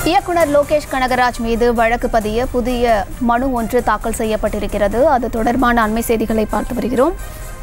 இயக்குனர் லோகேஷ் கனகராஜ் மீது வழக்கு பதிய புதிய மனு ஒன்று தாக்கல் செய்யப்பட்டிருக்கிறது அது தொடர்பான அண்மை செய்திகளை பார்த்து வருகிறோம்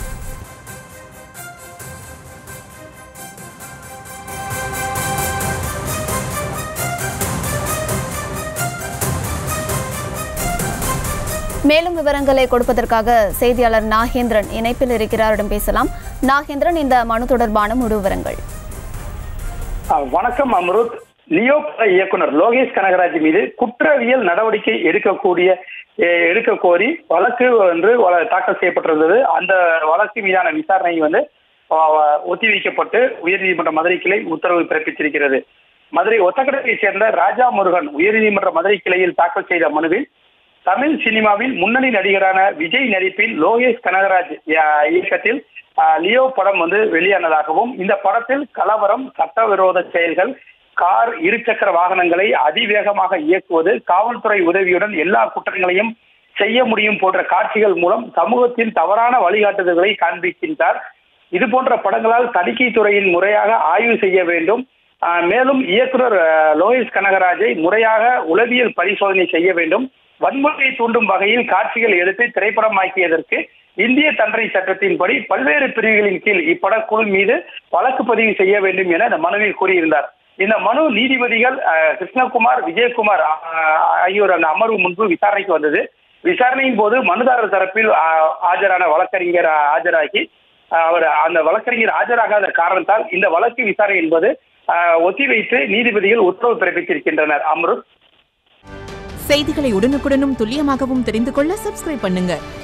மேலும் விவரங்களை கொடுப்பதற்காக செய்தியாளர் நாகேந்திரன் இணைப்பில் இருக்கிறாரிடம் பேசலாம் நாகேந்திரன் இந்த மனு தொடர்பான முழு விவரங்கள் அஹ் வணக்கம் அம்ருத் லியோ பட இயக்குனர் லோகேஷ் கனகராஜ் மீது குற்றவியல் நடவடிக்கை எடுக்கக்கூடிய எ- எடுக்க கோரி வழக்கு வந்து வழ- தாக்கல் செய்யப்பட்டிருந்தது அந்த வழக்கு மீதான விசாரணை வந்து அஹ், ஒத்திவைக்கப்பட்டு உயர்நீதிமன்ற மதுரை கிளை உத்தரவு பிறப்பித்திருக்கிறது மதுரை ஒத்தக்கடத்தை சேர்ந்த ராஜா முருகன் உயர்நீதிமன்ற மதுரை கிளையில் தாக்கல் செய்த மனுவில் தமிழ் சினிமாவில் முன்னணி நடிகரான விஜய் நடிப்பில் லோகேஷ் கனகராஜ் அஹ், இயக்கத்தில் அஹ், லியோ படம் வந்து வெளியானதாகவும் இந்த படத்தில் கலவரம் சட்டவிரோத செயல்கள் கார் இருசக்கர வாகனங்களை அதிவேகமாக இயக்குவது காவல்துறை உதவியுடன் எல்லா குற்றங்களையும் செய்ய முடியும் போன்ற காட்சிகள் மூலம் சமூகத்தின் தவறான வழிகாட்டுதல்களை காண்பிக்கின்றார் இது போன்ற படங்களால் தணிக்கை துறையின் முறையாக ஆய்வு செய்ய வேண்டும் ஆஹ் மேலும் இயக்குனர் ஆஹ், லோகேஷ் கனகராஜை முறையாக உளவியல் பரிசோதனை செய்ய வேண்டும் வன்முறையை தூண்டும் வகையில் காட்சிகள் எடுத்து திரைப்படமாக்கியதற்கு இந்திய தண்டனை சட்டத்தின்படி பல்வேறு பிரிவுகளின் கீழ் இப்படக்குழு மீது வழக்கு பதிவு செய்ய வேண்டும் என இந்த மனுவில் கூறியிருந்தார் இந்த மனு நீதிபதிகள் ஆஹ், கிருஷ்ணகுமார் விஜயகுமார் ஆஹ், ஆகியோர் அந்த அமர்வு முன்பு விசாரணைக்கு வந்தது விசாரணையின் போது மனுதாரர் தரப்பில் ஆஹ், ஆஜரான வழக்கறிஞர் ஆஹ், ஆஜராகி ஆஹ், அவர் அந்த வழக்கறிஞர் ஆஜராகாத காரணத்தால் இந்த வழக்கு விசாரணை என்பது ஆஹ், ஒத்திவைத்து நீதிபதிகள் உத்தரவு பிறப்பித்திருக்கின்றனர் அம்ருத் செய்திகளை உடனுக்குடனும் துல்லியமாகவும் தெரிந்து கொள்ள சப்ஸ்கிரைப் பண்ணுங்க